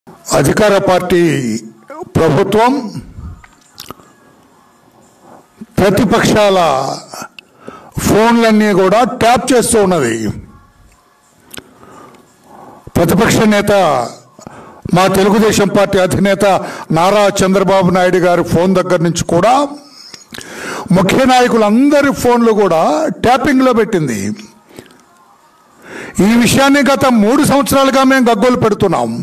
అధికార పార్టీ ప్రభుత్వం ప్రతిపక్షాల ఫోన్లన్నీ కూడా ట్యాప్ చేస్తూ ఉన్నది ప్రతిపక్ష నేత మా తెలుగుదేశం పార్టీ అధినేత నారా చంద్రబాబు నాయుడు గారి ఫోన్ దగ్గర నుంచి కూడా ముఖ్య నాయకులందరి ఫోన్లు కూడా ట్యాపింగ్లో పెట్టింది ఈ విషయాన్ని గత మూడు సంవత్సరాలుగా మేము గగ్గోలు పెడుతున్నాం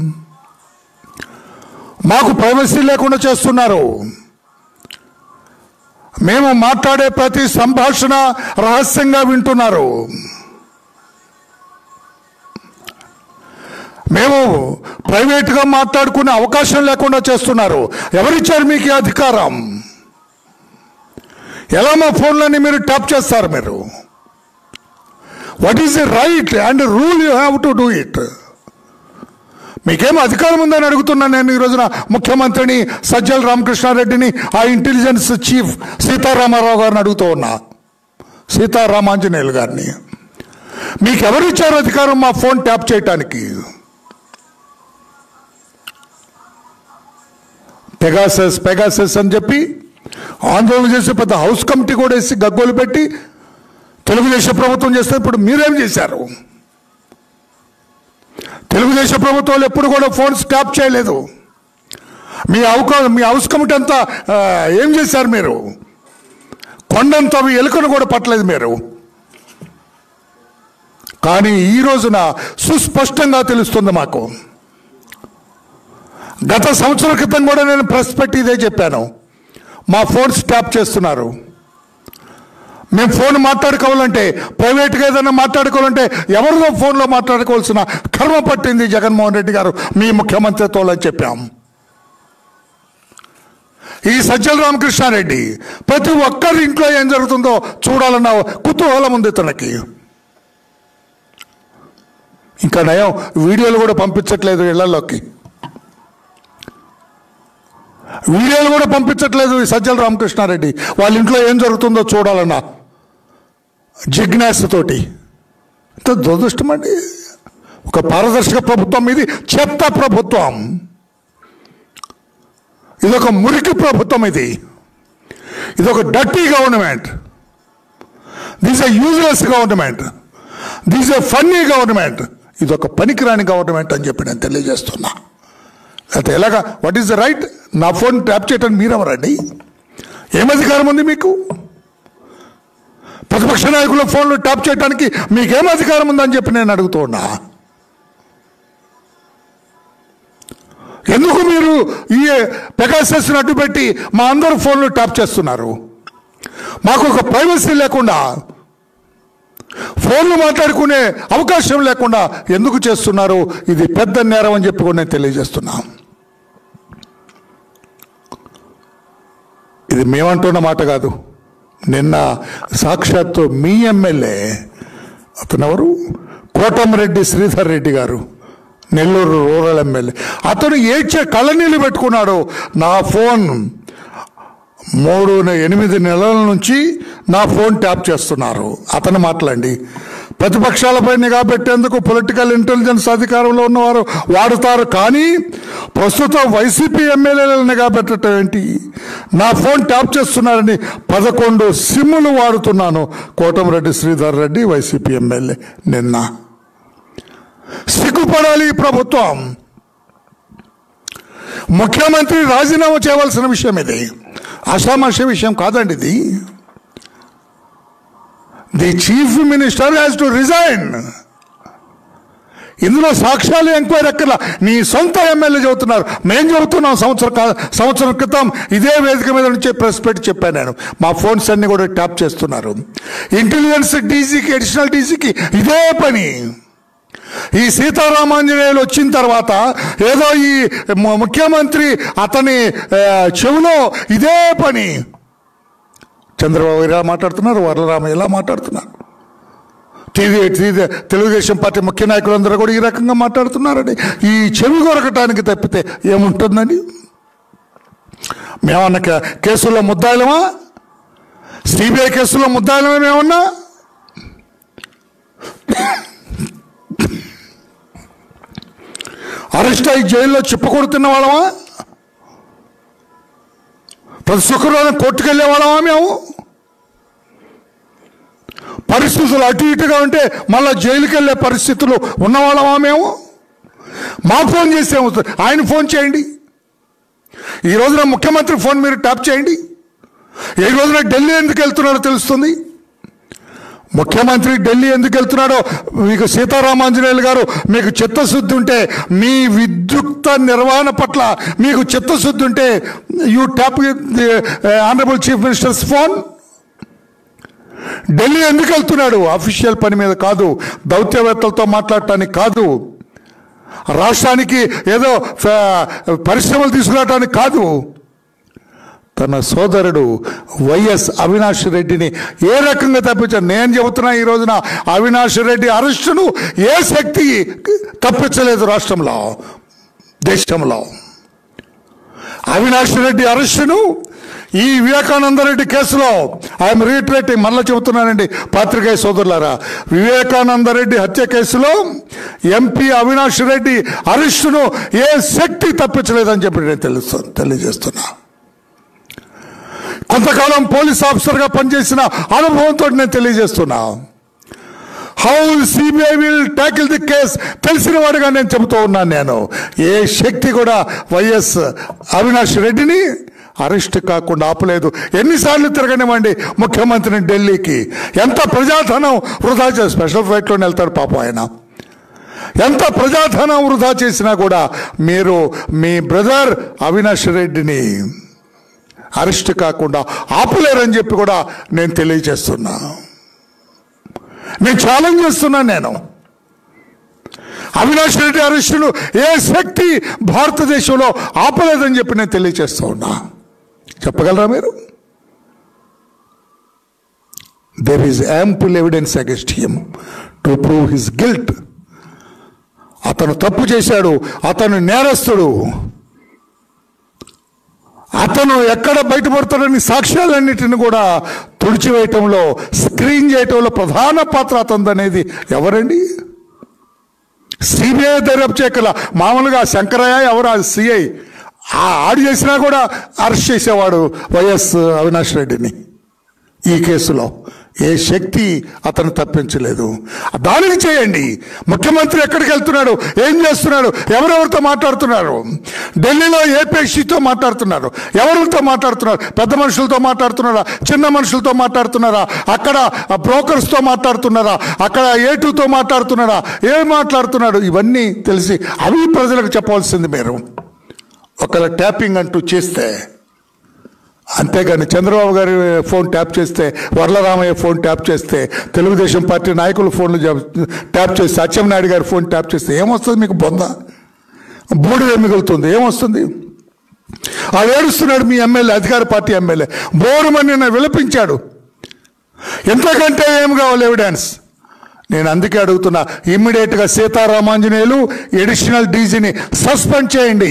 మాకు ప్రైవసీ లేకుండా చేస్తున్నారు మేము మాట్లాడే ప్రతి సంభాషణ రహస్యంగా వింటున్నారు మేము ప్రైవేట్గా మాట్లాడుకునే అవకాశం లేకుండా చేస్తున్నారు ఎవరిచ్చారు మీకు ఈ అధికారం ఎలా మా ఫోన్లని మీరు ట్యాప్ చేస్తారు మీరు what is the right and rule you have to do it మీకేం అధికారం ఉందని అడుగుతున్నాను నేను ఈ రోజున ముఖ్యమంత్రిని సజ్జల రామకృష్ణారెడ్డిని ఆ ఇంటెలిజెన్స్ చీఫ్ సీతారామారావు గారిని అడుగుతూ ఉన్నా సీతారామాంజనేయులు గారిని మీకు ఎవరిచ్చారు అధికారం మా ఫోన్ ట్యాప్ చేయటానికి పెగాసెస్ పెగాసెస్ అని చెప్పి ఆందోళన చేసి పెద్ద హౌస్ కమిటీ కూడా వేసి గగ్గోలు పెట్టి తెలుగుదేశం ప్రభుత్వం చేస్తే ఇప్పుడు మీరేం చేశారు తెలుగుదేశం ప్రభుత్వాలు ఎప్పుడు కూడా ఫోన్స్ ట్యాప్ చేయలేదు మీ అవకా మీ హౌస్ కమిటీ అంతా ఆ, ఏం చేశారు మీరు కొండంత మీ ఎలుకను కూడా పట్టలేదు మీరు కానీ ఈ రోజున సుస్పష్టంగా తెలుస్తుంది మాకు గత సంవత్సరం క్రితం కూడా నేను ప్రెస్ పెట్టి ఇదే చెప్పాను మా ఫోన్స్ ట్యాప్ చేస్తున్నారు మేము ఫోన్ మాట్లాడుకోవాలంటే ప్రైవేట్గా ఏదైనా మాట్లాడుకోవాలంటే ఎవరిదో ఫోన్లో మాట్లాడుకోవాల్సిన కర్మ పట్టింది జగన్మోహన్ రెడ్డి గారు మీ ముఖ్యమంత్రిత్వంలో అని చెప్పాం ఈ సజ్జల రామకృష్ణారెడ్డి ప్రతి ఒక్కరి ఇంట్లో ఏం జరుగుతుందో చూడాలన్న కుతూహలం ఉంది తనకి ఇంకా నయం వీడియోలు కూడా పంపించట్లేదు ఇళ్లలోకి వీడియోలు కూడా పంపించట్లేదు ఈ సజ్జల రామకృష్ణారెడ్డి వాళ్ళ ఇంట్లో ఏం జరుగుతుందో చూడాలన్నా జిజ్ఞాసతోటి ఎంత దురదృష్టం అండి ఒక పారదర్శక ప్రభుత్వం ఇది చెత్త ప్రభుత్వం ఇదొక మురికి ప్రభుత్వం ఇది ఇదొక dirty government this a useless government this a funny government ఇదొక పనికిరాని గవర్నమెంట్ అని చెప్పి నేను తెలియజేస్తున్నా అయితే ఎలాగా వాట్ ఈస్ ద రైట్ నా ఫోన్ ట్యాప్ చేయడానికి మీరెవరండి ఏం అధికారం ఉంది మీకు ప్రతిపక్ష నాయకుల ఫోన్లు ట్యాప్ చేయడానికి మీకేం అధికారం ఉందని చెప్పి నేను అడుగుతూ ఉన్నా ఎందుకు మీరు ఈ పెగాసెస్ని అడ్డుపెట్టి మా అందరు ఫోన్లు ట్యాప్ చేస్తున్నారు మాకు ఒక ప్రైవసీ లేకుండా ఫోన్లు మాట్లాడుకునే అవకాశం లేకుండా ఎందుకు చేస్తున్నారు ఇది పెద్ద నేరం అని చెప్పి కూడా నేను తెలియజేస్తున్నా ఇది మేమంటున్న మాట కాదు నిన్న సాక్షాత్తు మీ ఎమ్మెల్యే అతను ఎవరు కోటమిరెడ్డి శ్రీధర్ రెడ్డి గారు నెల్లూరు రూరల్ ఎమ్మెల్యే అతను ఏడ్చే కళ్ళనీళ్ళు పెట్టుకున్నాడు నా ఫోన్ మూడు ఎనిమిది నెలల నుంచి నా ఫోన్ ట్యాప్ చేస్తున్నారు అతను మాట్లాడి ప్రతిపక్షాలపై నిఘా పెట్టేందుకు పొలిటికల్ ఇంటెలిజెన్స్ అధికారంలో ఉన్నవారు వాడుతారు కానీ ప్రస్తుతం వైసీపీ ఎమ్మెల్యేలను నిఘా పెట్టడం ఏంటి నా ఫోన్ ట్యాప్ చేస్తున్నారని పదకొండు సిమ్ములు వాడుతున్నాను కోటమిరెడ్డి శ్రీధర్ రెడ్డి వైసీపీ ఎమ్మెల్యే నిన్న సిగ్గుపడాలి ఈ ప్రభుత్వం ముఖ్యమంత్రి రాజీనామా చేయవలసిన విషయం ఇది ఆషామాష విషయం కాదండి ఇది the chief minister has to resign ఇందులో సాక్ష్యాలు ఎంక్వైరీ ఎక్కల నీ సొంత ఎమ్మెల్యే చెబుతున్నారు మేం చెబుతున్నాం సంవత్సరం కా- సంవత్సరం క్రితం ఇదే వేదిక మీద నుంచి ప్రెస్ పెట్టి చెప్పాను నేను మా ఫోన్స్ అన్ని కూడా ట్యాప్ చేస్తున్నారు ఇంటెలిజెన్స్ డీజీకి అడిషనల్ డీజీకి ఇదే పని ఈ సీతారామాంజనేయులు వచ్చిన తర్వాత ఏదో ఈ ము- ముఖ్యమంత్రి అతని ఆ, చెవిలో ఇదే పని చంద్రబాబు ఇలా మాట్లాడుతున్నారు వరలరామ ఇలా మాట్లాడుతున్నారు టీవీ టీవీ తెలుగుదేశం పార్టీ ముఖ్య నాయకులందరూ కూడా ఈ రకంగా మాట్లాడుతున్నారండి ఈ చెవి కొరకటానికి తప్పితే ఏముంటుందండి మేమన్నా కే- కేసుల్లో ముద్దాయిలమా సిబిఐ కేసులో ముద్దాయిలమే మేమన్నా అరెస్ట్ అయ్యి జైల్లో చిప్పకొడుతున్న వాళ్ళమా ప్రతి శుక్రవారం కోర్టుకెళ్ళే వాళ్ళమా మేము పరిస్థితులు అటు ఇటుగా ఉంటే మళ్ళా జైలుకి వెళ్ళే పరిస్థితులు ఉన్నవాళ్ళమా మేము మా ఫోన్ చేస్తే ఏమవుతుంది ఆయన ఫోన్ చేయండి ఈ రోజున ముఖ్యమంత్రి ఫోన్ మీరు ట్యాప్ చేయండి ఈ రోజున ఢిల్లీ ఎందుకు వెళ్తున్నాడో తెలుస్తుంది ముఖ్యమంత్రి ఢిల్లీ ఎందుకు వెళ్తున్నాడో మీకు సీతారామాంజనేయులు గారు మీకు చిత్తశుద్ధి ఉంటే మీ విద్యుక్త నిర్వహణ పట్ల మీకు చిత్తశుద్ధి ఉంటే you tap honourable chief minister's phone Delhi ఎందుకు వెళ్తున్నాడు అఫీషియల్ పని మీద కాదు దౌత్యవేత్తలతో మాట్లాడటానికి కాదు రాష్ట్రానికి ఏదో ఫ- పరిశ్రమలు తీసుకురావడానికి కాదు తన సోదరుడు వైఎస్ అవినాష్ రెడ్డిని ఏ రకంగా తప్పించారు నేను చెబుతున్నా ఈ రోజున అవినాష్ రెడ్డి అరెస్టును ఏ శక్తి తప్పించలేదు రాష్ట్రంలో దేశంలో అవినాష్ రెడ్డి అరెస్టును ఈ వివేకానంద రెడ్డి కేసులో ఐఎమ్ రీట్రేటింగ్ మళ్ళీ చెబుతున్నానండి పాత్రికేయ సోదరులారా వివేకానంద రెడ్డి హత్య కేసులో ఎంపీ అవినాష్ రెడ్డి అరెస్టును ఏ శక్తి తప్పించలేదని చెప్పి నేను తెలుసు తెలియజేస్తున్నా కొంతకాలం పోలీస్ ఆఫీసర్గా పనిచేసిన అనుభవంతో నేను తెలియజేస్తున్నా how CBI will tackle the case తెలిసిన వాడిగా నేను చెబుతూ ఉన్నాను నేను ఏ శక్తి కూడా వైఎస్ అవినాష్ రెడ్డిని అరెస్ట్ కాకుండా ఆపలేదు ఎన్నిసార్లు తిరగనివ్వండి ముఖ్యమంత్రిని ఢిల్లీకి ఎంత ప్రజాధనం వృధా చేసి స్పెషల్ ఫ్లైట్లోనే వెళ్తాడు పాపం ఆయన ఎంత ప్రజాధనం వృధా చేసినా కూడా మీరు మీ బ్రదర్ అవినాష్ రెడ్డిని అరెస్ట్ కాకుండా ఆపలేరని చెప్పి కూడా నేను తెలియజేస్తున్నా నేను ఛాలెంజ్ చేస్తున్నాను నేను అవినాష్ రెడ్డి అరెస్టును ఏ శక్తి భారతదేశంలో ఆపలేదని చెప్పి నేను తెలియజేస్తూ ఉన్నా చెప్పగలరా మీరు there is ample evidence against him to prove his guilt అతను తప్పు చేశాడు అతను నేరస్తుడు అతను ఎక్కడ బయటపడతాడని సాక్ష్యాలన్నిటిని కూడా తుడిచివేయటంలో స్క్రీన్ చేయటంలో ప్రధాన పాత్ర అతనిదనేది ఎవరండి సిబిఐ దర్యాప్తు చేయగల మామూలుగా శంకరయ్య ఎవరు ఆ సిఐ ఆ ఆడు చేసినా కూడా అరెస్ట్ చేసేవాడు వైఎస్ అవినాష్ రెడ్డిని ఈ కేసులో ఏ శక్తి అతను తప్పించలేదు దానిని చేయండి ముఖ్యమంత్రి ఎక్కడికి వెళ్తున్నాడు ఏం చేస్తున్నాడు ఎవరెవరితో మాట్లాడుతున్నారు ఢిల్లీలో ఏ పేషితో మాట్లాడుతున్నారు ఎవరితో మాట్లాడుతున్నారు పెద్ద మనుషులతో మాట్లాడుతున్నారా చిన్న మనుషులతో మాట్లాడుతున్నారా అక్కడ బ్రోకర్స్తో మాట్లాడుతున్నారా అక్కడ ఏ టూతో మాట్లాడుతున్నారా ఏం మాట్లాడుతున్నాడు ఇవన్నీ తెలిసి అవి ప్రజలకు చెప్పవలసింది మీరు ఒకవేళ ట్యాపింగ్ అంటూ చేస్తే అంతేగాని చంద్రబాబు గారి ఫోన్ ట్యాప్ చేస్తే వరలరామయ్య ఫోన్ ట్యాప్ చేస్తే తెలుగుదేశం పార్టీ నాయకుల ఫోన్లు జా- ట్యాప్ చేస్తే అచ్చెన్నాయుడు గారి ఫోన్ ట్యాప్ చేస్తే ఏమొస్తుంది మీకు బొంద బూడిద మిగులుతుంది ఏమొస్తుంది ఆ ఏడుస్తున్నాడు మీ ఎమ్మెల్యే అధికార పార్టీ ఎమ్మెల్యే బోరుమని నిన్న విలపించాడు ఎంతకంటే ఏం కావాలి ఎవిడెన్స్ నేను అందుకే అడుగుతున్నా ఇమ్మీడియట్గా సీతారామాంజనేయులు ఎడిషనల్ డీజీని సస్పెండ్ చేయండి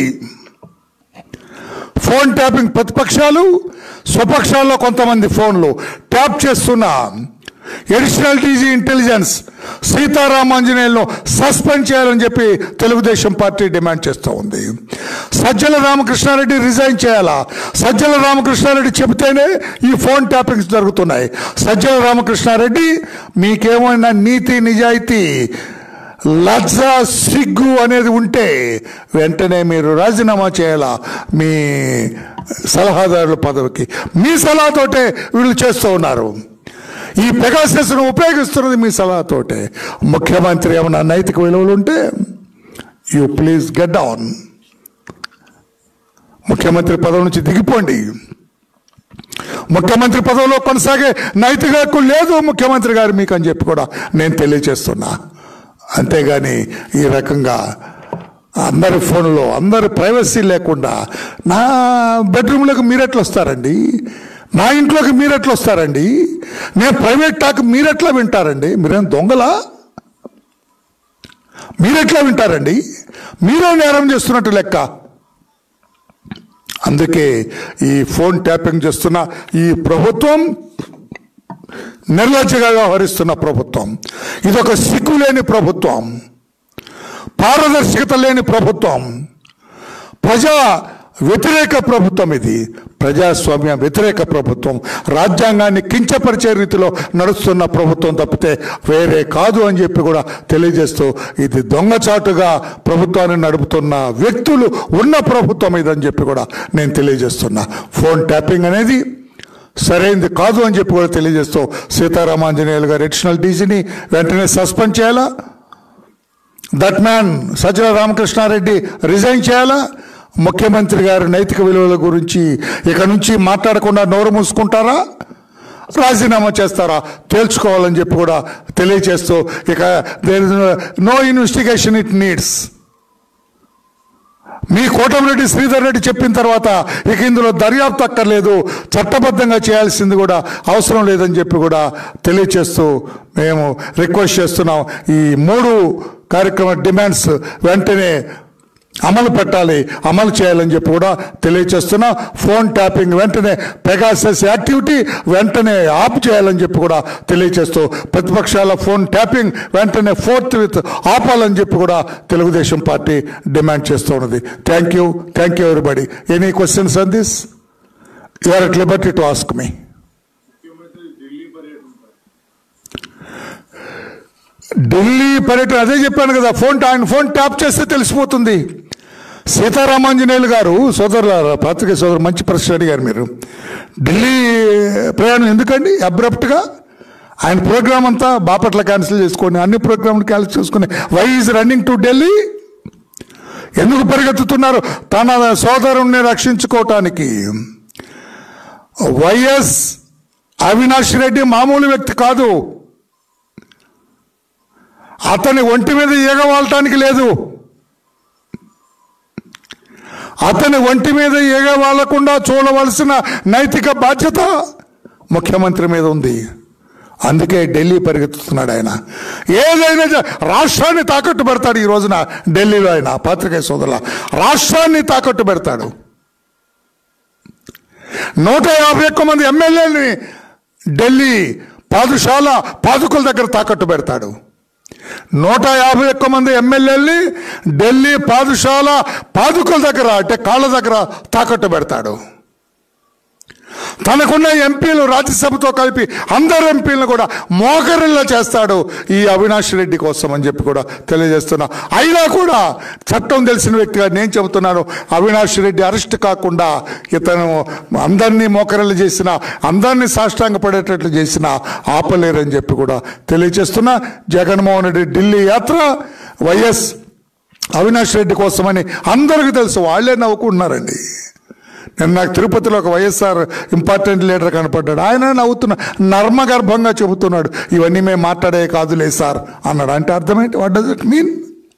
ఫోన్ ట్యాపింగ్ ప్రతిపక్షాలు స్వపక్షాల్లో కొంతమంది ఫోన్లు ట్యాప్ చేస్తున్న ఎడిషనల్ డీజీ ఇంటెలిజెన్స్ సీతారామాంజనేయులను సస్పెండ్ చేయాలని చెప్పి తెలుగుదేశం పార్టీ డిమాండ్ చేస్తూ ఉంది సజ్జల రామకృష్ణారెడ్డి రిజైన్ చేయాలా సజ్జల రామకృష్ణారెడ్డి చెబితేనే ఈ ఫోన్ ట్యాపింగ్స్ జరుగుతున్నాయి సజ్జల రామకృష్ణారెడ్డి మీకేమైనా నీతి నిజాయితీ లజ్జ సిగ్గు అనేది ఉంటే వెంటనే మీరు రాజీనామా చేయాలా మీ సలహాదారుల పదవికి మీ సలహాతోటే వీళ్ళు చేస్తూ ఉన్నారు ఈ పెగాసెస్ను ఉపయోగిస్తున్నది మీ సలహాతోటే ముఖ్యమంత్రి ఏమన్నా నైతిక విలువలు ఉంటే యూ ప్లీజ్ గెట్ డౌన్ ముఖ్యమంత్రి పదవి నుంచి దిగిపోండి ముఖ్యమంత్రి పదవిలో కొనసాగే నైతిక హక్కు లేదు ముఖ్యమంత్రి గారు మీకు అని చెప్పి కూడా నేను తెలియజేస్తున్నా అంతేగాని ఈ రకంగా అందరి ఫోన్లో అందరి ప్రైవసీ లేకుండా నా బెడ్రూమ్లోకి మీరెట్లా వస్తారండి నా ఇంట్లోకి మీరెట్లా వస్తారండి నేను ప్రైవేట్ టాక్ మీరెట్లా వింటారండి మీరేం దొంగలా మీరెట్లా వింటారండి మీరే నేరం చేస్తున్నట్టు లెక్క అందుకే ఈ ఫోన్ ట్యాపింగ్ చేస్తున్న ఈ ప్రభుత్వం నిర్లజ్జగా వ్యవహరిస్తున్న ప్రభుత్వం ఇదొక సిగ్గులేని ప్రభుత్వం పారదర్శకత లేని ప్రభుత్వం ప్రజా వ్యతిరేక ప్రభుత్వం ఇది ప్రజాస్వామ్య వ్యతిరేక ప్రభుత్వం రాజ్యాంగాన్ని కించపరిచే రీతిలో నడుస్తున్న ప్రభుత్వం తప్పితే వేరే కాదు అని చెప్పి కూడా తెలియజేస్తూ ఇది దొంగచాటుగా ప్రభుత్వాన్ని నడుపుతున్న వ్యక్తులు ఉన్న ప్రభుత్వం ఇదని చెప్పి కూడా నేను తెలియజేస్తున్నా ఫోన్ ట్యాపింగ్ అనేది సరైనది కాదు అని చెప్పి కూడా తెలియజేస్తూ సీతారామాంజనేయులు గారు అడిషనల్ డీజీని వెంటనే సస్పెండ్ చేయాలా that man Sajjala Ramakrishnareddy resign చేయాలా ముఖ్యమంత్రి గారి నైతిక విలువల గురించి ఇక నుంచి మాట్లాడకుండా నోరు మూసుకుంటారా రాజీనామా చేస్తారా తేల్చుకోవాలని చెప్పి కూడా తెలియచేస్తూ ఇక there no investigation it needs మీ కోటమిరెడ్డి శ్రీధర్ రెడ్డి చెప్పిన తర్వాత ఇక ఇందులో దర్యాప్తు అక్కర్లేదు చట్టబద్ధంగా చేయాల్సింది కూడా అవసరం లేదని చెప్పి కూడా తెలియచేస్తూ మేము రిక్వెస్ట్ చేస్తున్నాం ఈ మూడు కార్యక్రమ డిమాండ్స్ వెంటనే అమలు పెట్టాలి అమలు చేయాలని చెప్పి కూడా తెలియచేస్తున్నా ఫోన్ ట్యాపింగ్ వెంటనే పెగాసెస్ యాక్టివిటీ వెంటనే ఆప్ చేయాలని చెప్పి కూడా తెలియచేస్తూ ప్రతిపక్షాల ఫోన్ ట్యాపింగ్ వెంటనే ఫోర్త్ విత్ ఆపాలని చెప్పి కూడా తెలుగుదేశం పార్టీ డిమాండ్ చేస్తూ ఉన్నది thank you thank you everybody any questions on this you are at liberty to ask మీ ముఖ్యమంత్రి ఢిల్లీ పర్యటన ఢిల్లీ పర్యటన అదే చెప్పాను కదా ఫోన్ ఆయన ఫోన్ ట్యాప్ చేస్తే తెలిసిపోతుంది సీతారామాంజనేయులు గారు సోదరుల పాత్రిక సోదరు మంచి ప్రశ్న అడిగారు మీరు ఢిల్లీ ప్రయాణం ఎందుకండి అబ్రప్ట్గా ఆయన ప్రోగ్రామ్ అంతా బాపట్ల క్యాన్సిల్ చేసుకొని అన్ని ప్రోగ్రాంలు క్యాన్సిల్ చేసుకుని why is running to Delhi ఎందుకు పరిగెత్తుతున్నారు తన సోదరుణ్ణి రక్షించుకోవటానికి వైఎస్ అవినాష్ రెడ్డి మామూలు వ్యక్తి కాదు అతని ఒంటి మీద ఈగ వాలటానికి లేదు అతని ఒంటి మీద ఈగ వాలకుండా చూడవలసిన నైతిక బాధ్యత ముఖ్యమంత్రి మీద ఉంది అందుకే ఢిల్లీ పరిగెత్తుతున్నాడు ఆయన ఏదైనా జ- రాష్ట్రాన్ని తాకట్టు పెడతాడు ఈ రోజున ఢిల్లీలో ఆయన పాత్రికేయ సోదరుల రాష్ట్రాన్ని తాకట్టు పెడతాడు నూట యాభై ఒక్క మంది ఎమ్మెల్యేలని ఢిల్లీ పాదుశాల పాదుకుల దగ్గర తాకట్టు పెడతాడు నూట యాభై ఒక్క మంది ఎమ్మెల్యేల్ని ఢిల్లీ పాదుశాల పాదుకుల దగ్గర అంటే కాళ్ళ దగ్గర తాకట్టు పెడతాడు తనకున్న ఎంపీలు రాజ్యసభతో కలిపి అందరు ఎంపీలను కూడా మోకరిల్లా చేస్తాడు ఈ అవినాష్ రెడ్డి కోసం అని చెప్పి కూడా తెలియజేస్తున్నా అయినా కూడా చట్టం తెలిసిన వ్యక్తిగా నేను చెబుతున్నాను అవినాష్ రెడ్డి అరెస్ట్ కాకుండా ఇతను అందరినీ మోకరిల్లు చేసిన అందరినీ సాష్టాంగ పడేటట్లు చేసిన ఆపలేరని చెప్పి కూడా తెలియజేస్తున్నా జగన్మోహన్ రెడ్డి ఢిల్లీ యాత్ర వైఎస్ అవినాష్ రెడ్డి కోసమని అందరికీ తెలుసు వాళ్ళే నవ్వుకుంటున్నారండి నేను నాకు తిరుపతిలో ఒక వైఎస్ఆర్ ఇంపార్టెంట్ లీడర్ కనపడ్డాడు ఆయన నవ్వుతున్నా నర్మగర్భంగా చెబుతున్నాడు ఇవన్నీ మేము మాట్లాడే కాదులే సార్ అన్నాడు అంటే అర్థమేంటి వాట్ డస్ ఇట్ మీన్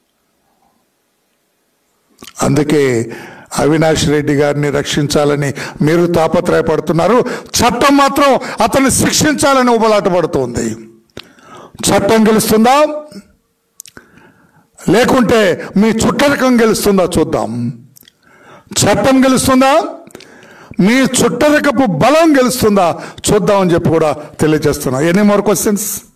అందుకే అవినాష్ రెడ్డి గారిని రక్షించాలని మీరు తాపత్రయపడుతున్నారు చట్టం మాత్రం అతన్ని శిక్షించాలని ఉబలాట పడుతుంది చట్టం గెలుస్తుందా లేకుంటే మీ చుట్టరికం గెలుస్తుందా చూద్దాం చట్టం గెలుస్తుందా మీ చుట్టరికపు బలం గెలుస్తుందా చూద్దామని చెప్పి కూడా తెలియజేస్తున్నా ఎనీ మోర్ క్వశ్చన్స్